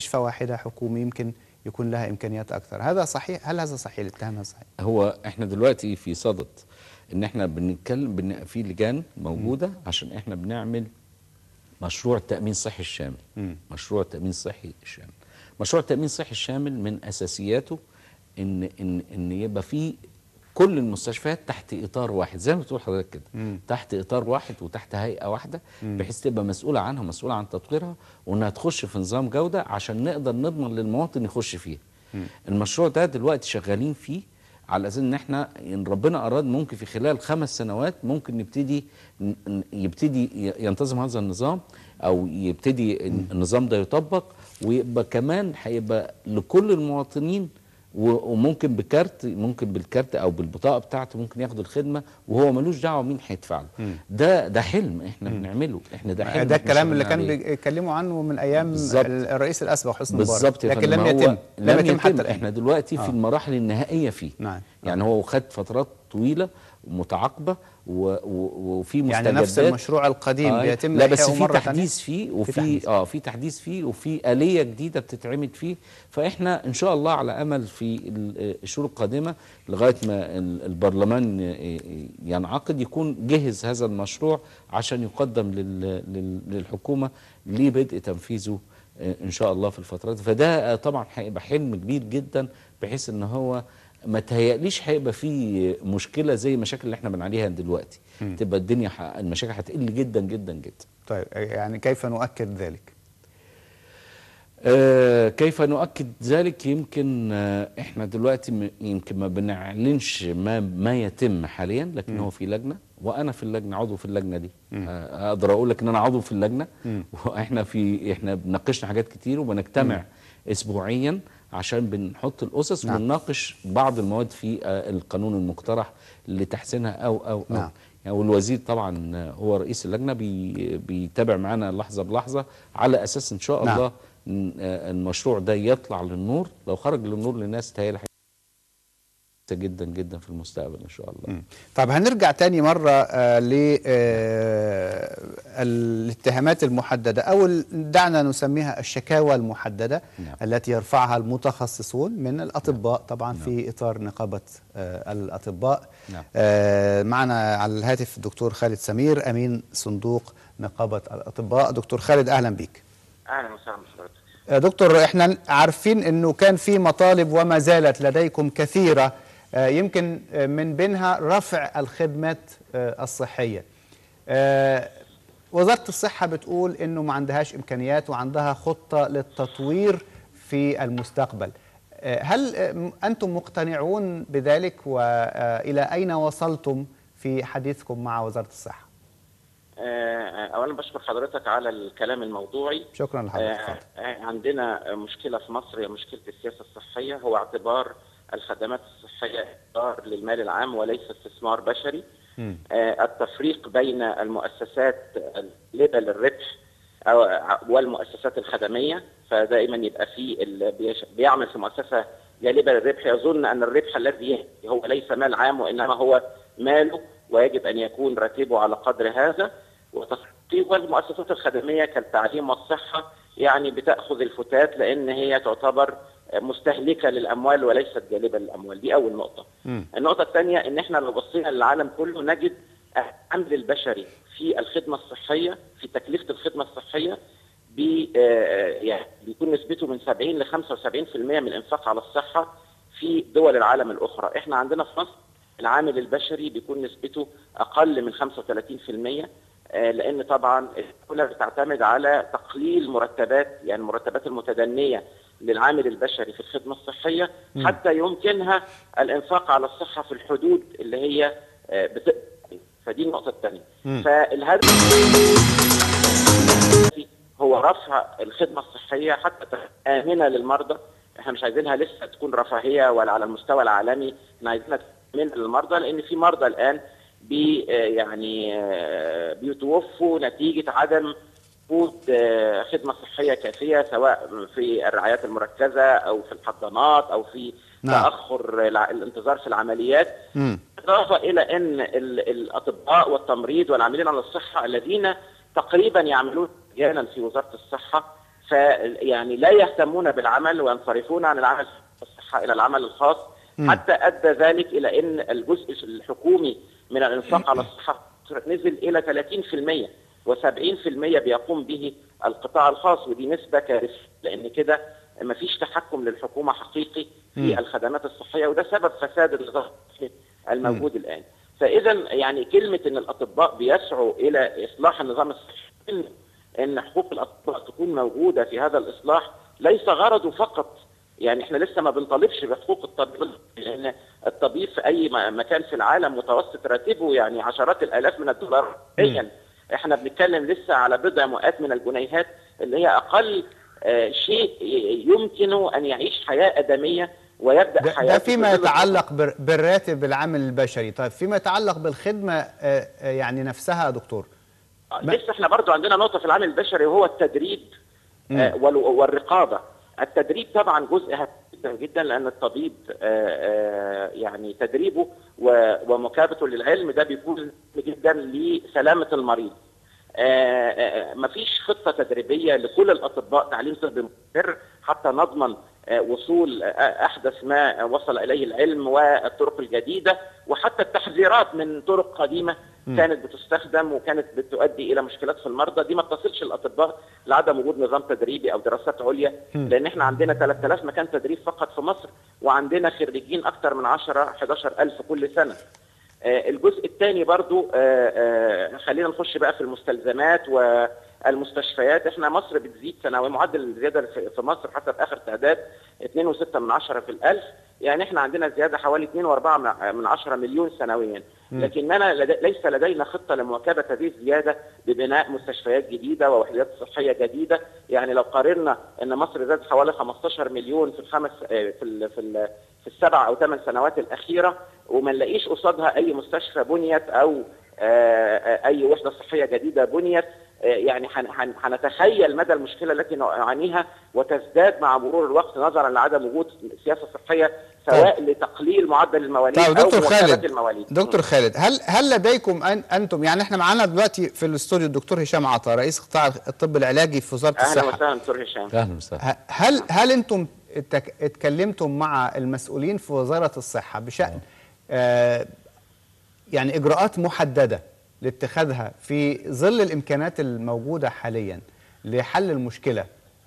مستشفى واحده حكومي يمكن يكون لها امكانيات اكثر هذا صحيح هل هذا صحيح الاتهام هذا صحيح هو احنا دلوقتي في صدد ان احنا بنتكلم بن في لجان موجوده عشان احنا بنعمل مشروع التامين الصحي الشامل مم. مشروع التامين الصحي الشامل مشروع التامين الصحي الشامل من اساسياته ان ان ان يبقى في كل المستشفيات تحت اطار واحد زي ما بتقول حضرتك كده مم. تحت اطار واحد وتحت هيئه واحده بحيث تبقى مسؤوله عنها مسؤوله عن تطويرها وانها تخش في نظام جوده عشان نقدر نضمن للمواطن يخش فيها المشروع ده دلوقتي شغالين فيه على اساس ان احنا ان ربنا اراد ممكن في خلال خمس سنوات ممكن نبتدي ن- ن- يبتدي ي- ينتظم هذا النظام او يبتدي النظام ده يطبق ويبقى كمان هيبقى لكل المواطنين و- وممكن بكارت ممكن بالكارت او بالبطاقه بتاعته ممكن ياخد الخدمه وهو ملوش دعوه مين هيدفع له ده ده حلم احنا بنعمله احنا ده حلم ده إحنا الكلام اللي شغالين كان عليه. بيتكلموا عنه من ايام بالظبط. الرئيس الاسبق حسني مبارك بالظبط يا لكن فندم. لم ما هو يتم لم يتم حتى الآن. احنا دلوقتي في آه. المراحل النهائيه فيه نعم. يعني هو خد فترات طويله ومتعاقبه و- و- وفي يعني مستجدات نفس المشروع القديم آه بيتم لا بس إحياؤه في مرة تحديث فيه وفي تحديث. اه في تحديث فيه وفي آلية جديدة بتتعمد فيه فاحنا ان شاء الله على امل في ال- الشهور القادمة لغاية ما ال- البرلمان ي- ينعقد يكون جهز هذا المشروع عشان يقدم لل- لل- للحكومة لبدء تنفيذه آه، ان شاء الله في الفترات فده آه، طبعا هيبقى حلم كبير جدا بحيث ان هو ما تهيأليش هيبقى فيه مشكلة زي المشاكل اللي احنا بنعانيها دلوقتي تبقى الدنيا ح- المشاكل هتقل جدا جدا جدا طيب يعني كيف نؤكد ذلك آه كيف نؤكد ذلك يمكن آه احنا دلوقتي م- يمكن ما بنعلنش ما ما يتم حاليا لكن هو في لجنه وانا في اللجنه عضو في اللجنه دي آه اقدر اقول لك ان انا عضو في اللجنه واحنا في احنا بناقشنا حاجات كتير وبنجتمع اسبوعيا عشان بنحط الاسس نعم. ونناقش بعض المواد في آه القانون المقترح لتحسينها او او او نعم. يعني والوزير طبعا هو رئيس اللجنه بي بيتابع معانا لحظه بلحظه على اساس ان شاء نعم. الله ن- آه، المشروع ده يطلع للنور لو خرج للنور للناس تهيألي هيبقى جدا جدا في المستقبل ان شاء الله مم. طب هنرجع تاني مرة آه ل آه الاتهامات المحددة أو ال- دعنا نسميها الشكاوى المحددة نعم. التي يرفعها المتخصصون من الأطباء طبعا في إطار نقابة آه الأطباء نعم. آه معنا على الهاتف الدكتور خالد سمير أمين صندوق نقابة الأطباء دكتور خالد أهلا بيك اهلا وسهلا بحضرتك آه، دكتور احنا عارفين انه كان في مطالب وما زالت لديكم كثيره آه، يمكن آه، من بينها رفع الخدمات آه، الصحيه. آه، وزاره الصحه بتقول انه ما عندهاش امكانيات وعندها خطه للتطوير في المستقبل. آه، هل آه، م- انتم مقتنعون بذلك والى اين وصلتم في حديثكم مع وزاره الصحه؟ آه، اولا بشكر حضرتك على الكلام الموضوعي شكرا لحضرتك. آه، اتفضل. آه، عندنا مشكله في مصر هي مشكله السياسه الصحيه هو اعتبار الخدمات الصحيه اعتبار للمال العام وليس استثمار بشري مم. آه، التفريق بين المؤسسات اللبه للربح أو- والمؤسسات الخدميه فدائما يبقى في ال- بيش- بيعمل في مؤسسه جالبه للربح يظن ان الربح الذي يأتي هو ليس مال عام وانما هو ماله ويجب ان يكون راتبه على قدر هذا وتفريق والمؤسسات الخدميه كالتعليم والصحه يعني بتاخذ الفتات لان هي تعتبر مستهلكه للاموال وليست جالبه للاموال دي اول نقطه. مم. النقطة الثانية إن إحنا لو بصينا للعالم كله نجد العمل البشري في الخدمة الصحية في تكلفة الخدمة الصحية بي آه، يعني بيكون نسبته من 70 ل 75% من الإنفاق على الصحة في دول العالم الأخرى، إحنا عندنا في مصر العامل البشري بيكون نسبته أقل من 35% آه، لأن طبعا الدولة بتعتمد على تقليل مرتبات يعني المرتبات المتدنية للعامل البشري في الخدمة الصحية حتى يمكنها الإنفاق على الصحة في الحدود اللي هي آه، بت... فدي النقطة الثانية فالهدف هو رفع الخدمة الصحية حتى تكون آمنة للمرضى احنا مش عايزينها لسه تكون رفاهية ولا على المستوى العالمي احنا عايزينها تكون آمنة للمرضى لأن في مرضى الآن بي آه، يعني آه، بيتوفوا نتيجة عدم وجود آه، خدمة صحية كافية سواء في الرعايات المركزة أو في الحضانات أو في نعم. تأخر الع- الانتظار في العمليات مم. إضافة إلى أن ال- الأطباء والتمريض والعاملين على الصحة الذين تقريبا يعملون مجانا في وزارة الصحة فيعني لا يهتمون بالعمل وينصرفون عن العمل في الصحه الى العمل الخاص حتى ادى ذلك الى ان الجزء الحكومي من الانفاق على الصحه نزل الى 30% و70% بيقوم به القطاع الخاص ودي نسبه كارثيه لان كده ما فيش تحكم للحكومه حقيقي في الخدمات الصحيه وده سبب فساد النظام الصحي الموجود الان. فاذا يعني كلمه ان الاطباء بيسعوا الى اصلاح النظام الصحي إن- ان حقوق الاطباء تكون موجوده في هذا الاصلاح ليس غرضه فقط يعني احنا لسه ما بنطالبش بحقوق الطبيب لان الطبيب في اي م- مكان في العالم متوسط راتبه يعني عشرات الالاف من الدولار شهريا احنا بنتكلم لسه على بضع مئات من الجنيهات اللي هي اقل آه، شيء ي- يمكنه ان يعيش حياه ادميه ويبدا ده, حياته ده فيما في ظل يتعلق بر- بالراتب العامل البشري طيب فيما يتعلق بالخدمة آه، آه، يعني نفسها يا دكتور ما- لسه احنا برضو عندنا نقطه في العامل البشري وهو التدريب آه وال- والرقابه التدريب طبعا جزء هام جدا جدا لان الطبيب آه آه يعني تدريبه و- ومكافته للعلم ده بيكون مهم جدا لسلامه المريض آه، آه، مفيش خطه تدريبيه لكل الاطباء تعليم طبي مستمر حتى نضمن آه، وصول آه، احدث ما وصل اليه العلم والطرق الجديده وحتى التحذيرات من طرق قديمه كانت بتستخدم وكانت بتؤدي الى مشكلات في المرضى دي ما تصلش الاطباء لعدم وجود نظام تدريبي او دراسات عليا لان احنا عندنا 3000 مكان تدريب فقط في مصر وعندنا خريجين اكثر من 10 11 الف كل سنه آه، الجزء الثاني برضو آه، آه، خلينا نخش بقى في المستلزمات والمستشفيات احنا مصر بتزيد سنويا معدل الزياده في في مصر حسب اخر تعداد 2.6 من عشرة في الألف يعني احنا عندنا زياده حوالي 2.4 من عشرة مليون سنويا لكننا لدي ليس لدينا خطه لمواكبه هذه الزياده ببناء مستشفيات جديده ووحدات صحيه جديده يعني لو قارنا ان مصر زادت حوالي 15 مليون في الخمس آه، في ال في ال في السبع او ثمان سنوات الاخيره وما نلاقيش قصادها اي مستشفى بنيت او آه، آه، اي وحده صحيه جديده بنيت آه، يعني هن- هن- هنتخيل مدى المشكله التي نعانيها وتزداد مع مرور الوقت نظرا لعدم وجود سياسه صحيه سواء لتقليل معدل المواليد طيب او دكتور مواكبه خالد المواليد دكتور خالد هل هل لديكم أن انتم يعني احنا معانا دلوقتي في الاستوديو الدكتور هشام عطا رئيس قطاع الطب العلاجي في وزاره اهلا الصحه وسهلا دكتور هشام اهلا وسهلا ه- هل هل انتم اتك- اتكلمتم مع المسؤولين في وزاره الصحه بشان آه يعني اجراءات محدده لاتخاذها في ظل الامكانات الموجوده حاليا لحل المشكله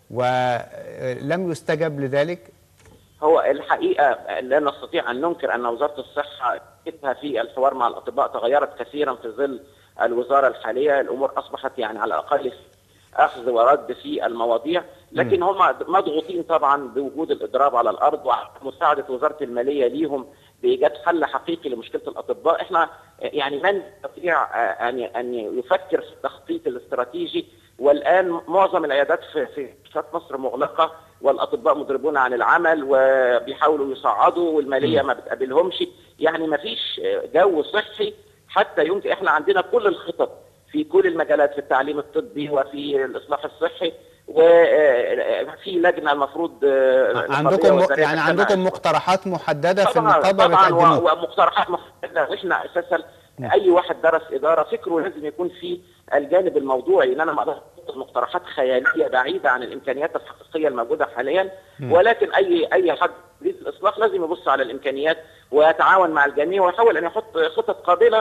ولم يستجب لذلك هو الحقيقه لا نستطيع ان ننكر ان وزاره الصحه كتها في الحوار مع الاطباء تغيرت كثيرا في ظل الوزاره الحاليه الامور اصبحت يعني على الاقل اخذ ورد في المواضيع لكن هم مضغوطين طبعا بوجود الاضراب على الارض ومساعده وزاره الماليه ليهم بايجاد حل حقيقي لمشكله الاطباء احنا يعني من يستطيع ان ان يفكر في التخطيط الاستراتيجي والان معظم العيادات في في مستشفيات مصر مغلقه والاطباء مضربون عن العمل وبيحاولوا يصعدوا والماليه ما بتقابلهمش يعني ما فيش جو صحي حتى يمكن احنا عندنا كل الخطط في كل المجالات في التعليم الطبي وفي الاصلاح الصحي وفي لجنه المفروض عندكم يعني عندكم مقترحات محدده في النقابه طبعا بتقدموها ومقترحات محدده واحنا اساسا اي واحد درس اداره فكره لازم يكون في الجانب الموضوعي ان انا ما اقدرش أحط مقترحات خياليه بعيده عن الامكانيات الحقيقيه الموجوده حاليا ولكن اي اي حد يريد الاصلاح لازم يبص على الامكانيات ويتعاون مع الجميع ويحاول ان يحط خطط قابله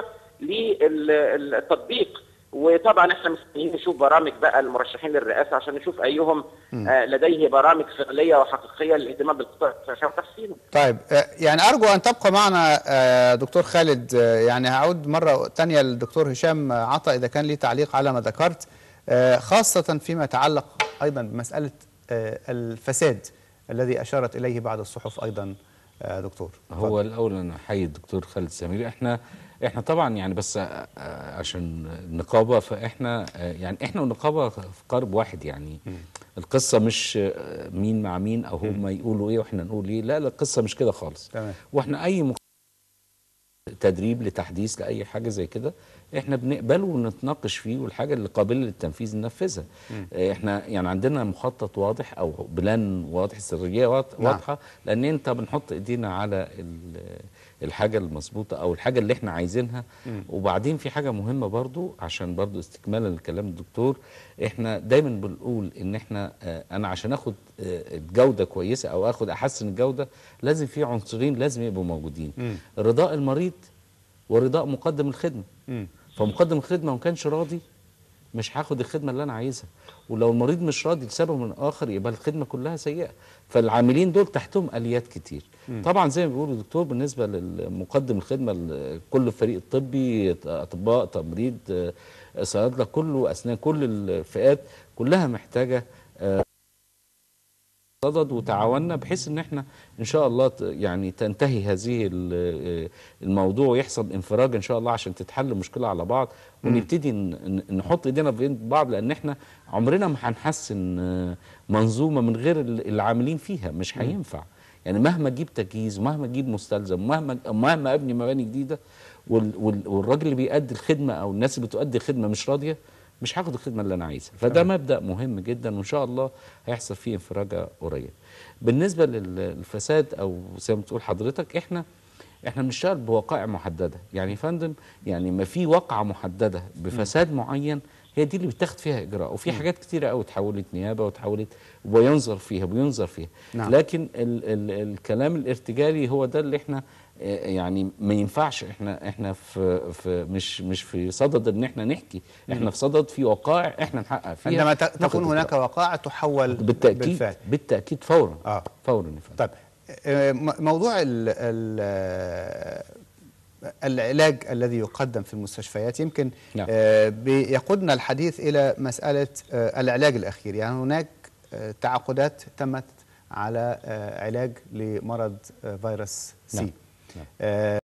للتطبيق وطبعا احنا مستنيين نشوف برامج بقى المرشحين للرئاسه عشان نشوف ايهم آه لديه برامج فعليه وحقيقيه للاهتمام بالقطاع الصحي وتحسينه. طيب آه، يعني ارجو ان تبقى معنا آه، دكتور خالد آه، يعني هعود مره ثانيه للدكتور هشام عطا اذا كان لي تعليق على ما ذكرت آه، خاصه فيما يتعلق ايضا بمساله آه، الفساد الذي اشارت اليه بعض الصحف ايضا آه، دكتور هو الاول انا احيي الدكتور خالد سمير احنا احنا طبعا يعني بس آه، آه، عشان النقابه فاحنا آه، يعني احنا والنقابه في قارب واحد يعني القصه مش آه، مين مع مين او هم يقولوا ايه واحنا نقول ايه لا لا القصه مش كده خالص تمام. واحنا اي مق- تدريب لتحديث لاي حاجه زي كده احنا بنقبله ونتناقش فيه والحاجه اللي قابله للتنفيذ ننفذها آه، احنا يعني عندنا مخطط واضح او بلان واضح سريه واضح- نعم. واضحه لان انت بنحط ايدينا على ال- الحاجه المظبوطه او الحاجه اللي احنا عايزينها وبعدين في حاجه مهمه برضو عشان برضو استكمالا لكلام الدكتور احنا دايما بنقول ان احنا آه، انا عشان اخد آه، الجوده كويسه او اخد احسن الجوده لازم في عنصرين لازم يبقوا موجودين رضاء المريض ورضاء مقدم الخدمه فمقدم الخدمه ما كانش راضي مش هاخد الخدمه اللي انا عايزها ولو المريض مش راضي لسبب من اخر يبقى الخدمه كلها سيئه فالعاملين دول تحتهم اليات كتير طبعا زي ما بيقول الدكتور بالنسبه لمقدم الخدمه ل- كل الفريق الطبي اطباء تمريض آه، صيادله كله اسنان كل الفئات كلها محتاجه صدد وتعاوننا بحيث ان احنا ان شاء الله ت- يعني تنتهي هذه ال- الموضوع ويحصل انفراج ان شاء الله عشان تتحل المشكله على بعض ونبتدي ن- ن- نحط ايدينا في ايد بعض لان احنا عمرنا ما هنحسن آه، منظومه من غير ال- العاملين فيها مش هينفع يعني مهما اجيب تجهيز ومهما اجيب مستلزم ومهما مهما ابني مباني جديده وال- وال- والراجل اللي بيأدي الخدمه او الناس اللي بتؤدي الخدمه مش راضيه مش هاخد الخدمه اللي انا عايزها فده مبدا مهم جدا وان شاء الله هيحصل فيه انفراجه قريب بالنسبه لل- للفساد او زي ما بتقول حضرتك احنا احنا بنشتغل بوقائع محدده يعني يا فندم يعني ما في واقعه محدده بفساد معين هي دي اللي بيتاخد فيها اجراء وفي حاجات كتيره قوي اتحولت نيابه وتحولت وينظر فيها وينظر فيها نعم. لكن ال ال الكلام الارتجالي هو ده اللي احنا آه، يعني ما ينفعش احنا احنا في في مش مش في صدد ان احنا نحكي احنا في صدد في وقائع احنا نحقق فيها عندما ت- ناخد تكون هناك إجراء. وقائع تحول بالتاكيد بالفعل بالتاكيد فورا آه. فورا يا فندم. طيب آه، م- موضوع ال ال آه، العلاج الذي يقدم في المستشفيات يمكن نعم. آه، بيقودنا الحديث إلى مسألة آه، العلاج الأخير يعني هناك آه، تعاقدات تمت على آه، علاج لمرض آه، فيروس سي نعم. نعم. آه،